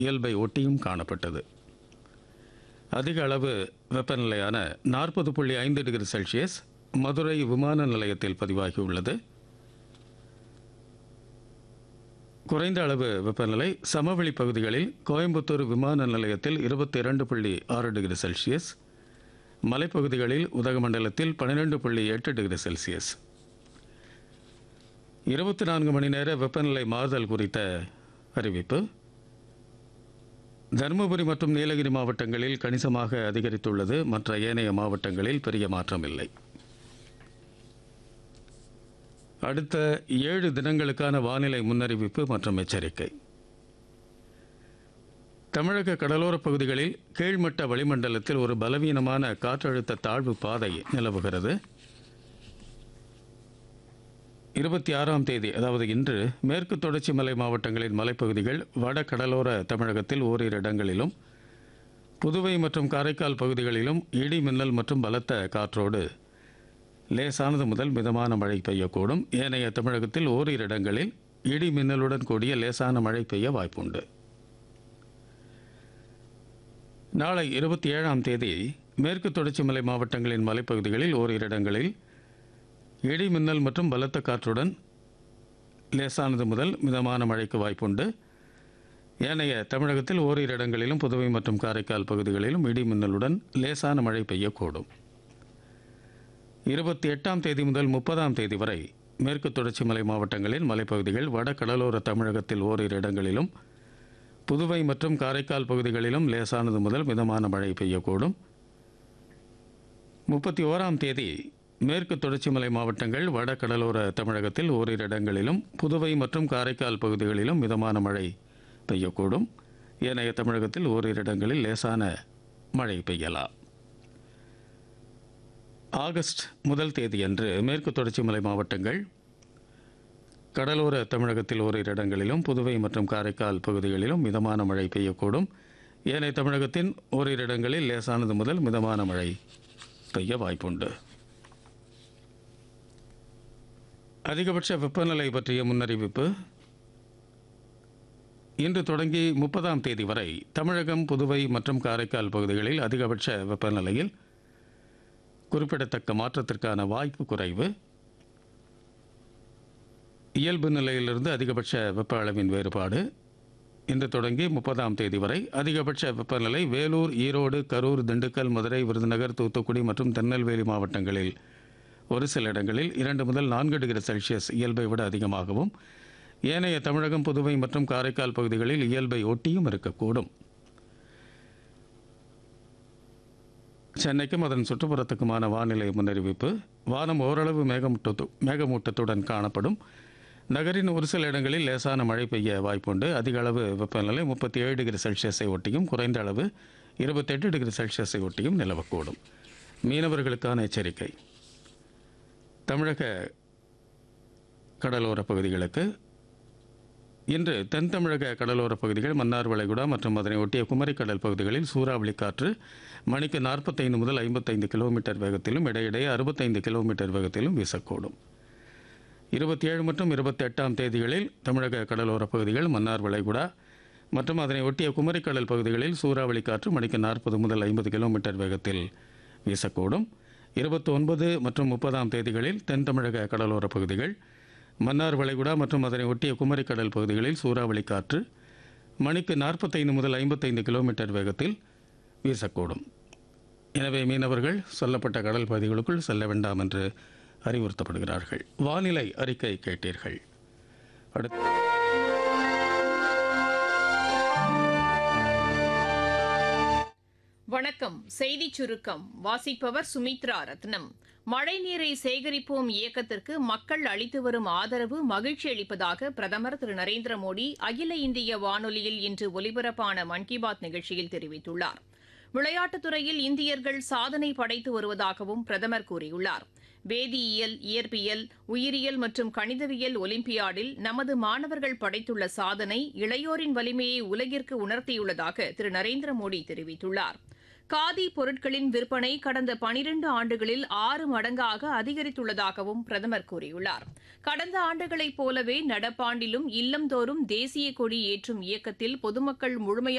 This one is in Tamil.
இயல்பை ஒட்டியும் காணப்பட்டது அதிக அளவு வெப்பநிலையான நாற்பது புள்ளி ஐந்து டிகிரி செல்சியஸ் மதுரை விமான நிலையத்தில் பதிவாகியுள்ளது குறைந்த அளவு வெப்பநிலை சமவெளி பகுதிகளில் கோயம்புத்தூர் விமான நிலையத்தில் இருபத்தி இரண்டு புள்ளி ஆறு டிகிரி செல்சியஸ் மலைப்பகுதிகளில் உதகமண்டலத்தில் பன்னிரெண்டு புள்ளி எட்டு டிகிரி செல்சியஸ் இருபத்தி நான்கு மணி நேர வெப்பநிலை மாறுதல் குறித்த அறிவிப்பு தருமபுரி மற்றும் நீலகிரி மாவட்டங்களில் கணிசமாக அதிகரித்துள்ளது மற்ற ஏனைய மாவட்டங்களில் பெரிய மாற்றம் இல்லை அடுத்த ஏழு தினங்களுக்கான வானிலை முன்னறிவிப்பு மற்றும் எச்சரிக்கை தமிழக கடலோரப் பகுதிகளில் கீழ்மட்ட வளிமண்டலத்தில் ஒரு பலவீனமான காற்றழுத்த தாழ்வு பாதை நிலவுகிறது இருபத்தி ஆறாம் தேதி அதாவது இன்று மேற்கு தொடர்ச்சி மலை மாவட்டங்களின் மலைப்பகுதிகள் வட கடலோர தமிழகத்தில் ஓரிரு இடங்களிலும் புதுவை மற்றும் காரைக்கால் பகுதிகளிலும் இடி மின்னல் மற்றும் பலத்த காற்றோடு லேசானது முதல் மிதமான மழை பெய்யக்கூடும் ஏனைய தமிழகத்தில் ஓரிரு இடங்களில் இடி மின்னலுடன் கூடிய லேசான மழை பெய்ய வாய்ப்புண்டு நாளை இருபத்தி ஏழாம் தேதி மேற்கு தொடர்ச்சி மலை மாவட்டங்களின் மலைப்பகுதிகளில் ஓரிரு இடங்களில் இடி மின்னல் மற்றும் பலத்த காற்றுடன் லேசானது முதல் மிதமான மழைக்கு வாய்ப்புண்டு ஏனைய தமிழகத்தில் ஓரிரு இடங்களிலும் புதுவை மற்றும் காரைக்கால் பகுதிகளிலும் இடி மின்னலுடன் லேசான மழை பெய்யக்கூடும் இருபத்தி எட்டாம் தேதி முதல் முப்பதாம் தேதி வரை மேற்கு தொடர்ச்சி மலை மாவட்டங்களின் மலைப்பகுதிகள் வட கடலோர தமிழகத்தில் ஓரிரு இடங்களிலும் புதுவை மற்றும் காரைக்கால் பகுதிகளிலும் லேசானது முதல் மிதமான மழை பெய்யக்கூடும் முப்பத்தி ஓராம் தேதி மேற்கு தொடர்ச்சி மலை மாவட்டங்கள் வட கடலோர தமிழகத்தில் ஓரிரு இடங்களிலும் புதுவை மற்றும் காரைக்கால் பகுதிகளிலும் மிதமான மழை பெய்யக்கூடும் ஏனைய தமிழகத்தில் ஓரிரு இடங்களில் லேசான மழை பெய்யலாம் ஆகஸ்ட் முதல் தேதியன்று மேற்கு தொடர்ச்சி மலை மாவட்டங்கள் கடலோர தமிழகத்தில் ஓரிரு இடங்களிலும் புதுவை மற்றும் காரைக்கால் பகுதிகளிலும் மிதமான மழை பெய்யக்கூடும் ஏனைய தமிழகத்தின் ஓரிரு இடங்களில் லேசானது முதல் மிதமான மழை பெய்ய வாய்ப்புண்டு அதிகபட்ச வெப்பநிலை பற்றிய முன்னறிவிப்பு இன்று தொடங்கி முப்பதாம் தேதி வரை தமிழகம் புதுவை மற்றும் காரைக்கால் பகுதிகளில் அதிகபட்ச வெப்பநிலையில் குறிப்பிடத்தக்க மாற்றத்திற்கான வாய்ப்பு குறைவு இயல்பு நிலையிலிருந்து அதிகபட்ச வெப்ப அளவின் வேறுபாடு இன்று தொடங்கி முப்பதாம் தேதி வரை அதிகபட்ச வெப்பநிலை வேலூர் ஈரோடு கரூர் திண்டுக்கல் மதுரை விருதுநகர் தூத்துக்குடி மற்றும் திருநெல்வேலி மாவட்டங்களில் ஒரு சில இடங்களில் இரண்டு முதல் நான்கு டிகிரி செல்சியஸ் இயல்பை விட அதிகமாகவும் ஏனைய தமிழகம் புதுவை மற்றும் காரைக்கால் பகுதிகளில் இயல்பை ஒட்டியும் இருக்கக்கூடும் சென்னைக்கும் அதன் சுற்றுப்புறத்துக்குமான வானிலை முன்னறிவிப்பு வானம் ஓரளவு மேகமூட்டத்து மேகமூட்டத்துடன் காணப்படும் நகரின் ஒரு சில இடங்களில் லேசான மழை பெய்ய வாய்ப்புண்டு அதிக அளவு வெப்பநிலை முப்பத்தி ஏழு டிகிரி செல்சியஸை ஒட்டியும் குறைந்த அளவு இருபத்தெட்டு டிகிரி செல்சியஸை ஒட்டியும் நிலவக்கூடும் மீனவர்களுக்கான எச்சரிக்கை தமிழக கடலோர பகுதிகளுக்கு இன்று தென் தமிழக கடலோர பகுதிகள் மன்னார் வளைகுடா மற்றும் அதனை ஒட்டிய குமரிக்கடல் பகுதிகளில் சூறாவளி காற்று மணிக்கு நாற்பத்தைந்து முதல் ஐம்பத்தைந்து கிலோமீட்டர் வேகத்திலும் இடையிடையே அறுபத்தைந்து கிலோமீட்டர் வேகத்திலும் வீசக்கூடும் இருபத்தி ஏழு மற்றும் இருபத்தெட்டாம் தேதிகளில் தமிழக கடலோர பகுதிகள் மன்னார் வளைகுடா மற்றும் அதனை ஒட்டிய குமரிக்கடல் பகுதிகளில் சூறாவளி காற்று மணிக்கு நாற்பது முதல் ஐம்பது கிலோமீட்டர் வேகத்தில் வீசக்கூடும் இருபத்தி ஒன்பது மற்றும் முப்பதாம் தேதிகளில் தென் தமிழக கடலோர பகுதிகள் மன்னார் வளைகுடா மற்றும் அதனை ஒட்டிய குமரிக்கடல் பகுதிகளில் சூறாவளி காற்று மணிக்கு நாற்பத்தைந்து முதல் ஐம்பத்தைந்து கிலோமீட்டர் வேகத்தில் வீசக்கூடும் எனவே மீனவர்கள் சொல்லப்பட்ட கடல் பகுதிகளுக்குள் செல்ல வேண்டாம் என்று அறிவுறுத்தப்படுகிறார்கள் வானிலை அறிக்கை கேட்டீர்கள் அடுத்து வணக்கம் செய்தி சுருக்கம் வாசிப்பவர் சுமித்ரா ரத்னம் மழைநீரை சேகரிப்போம் இயக்கத்திற்கு மக்கள் அளித்து வரும் ஆதரவு மகிழ்ச்சி அளிப்பதாக பிரதமர் திரு நரேந்திர மோடி அகில இந்திய வானொலியில் இன்று ஒலிபரப்பான மன் கி பாத் நிகழ்ச்சியில் தெரிவித்துள்ளார் விளையாட்டுத் துறையில் இந்தியர்கள் சாதனை படைத்து வருவதாகவும் பிரதமர் கூறியுள்ளார் வேதியியல் இயற்பியல் உயிரியல் மற்றும் கணிதவியல் ஒலிம்பியாடில் நமது மாணவர்கள் படைத்துள்ள சாதனை இளையோரின் வலிமையை உலகிற்கு உணர்த்தியுள்ளதாக திரு நரேந்திர மோடி தெரிவித்துள்ளார் காதி பொருட்களின் விற்பனை கடந்த பனிரண்டு ஆண்டுகளில் ஆறு மடங்காக அதிகரித்துள்ளதாகவும் பிரதமர் கூறியுள்ளார் கடந்த ஆண்டுகளைப் போலவே நடப்பாண்டிலும் இல்லந்தோறும் தேசிய கொடி ஏற்றும் இயக்கத்தில் பொதுமக்கள் முழுமையாக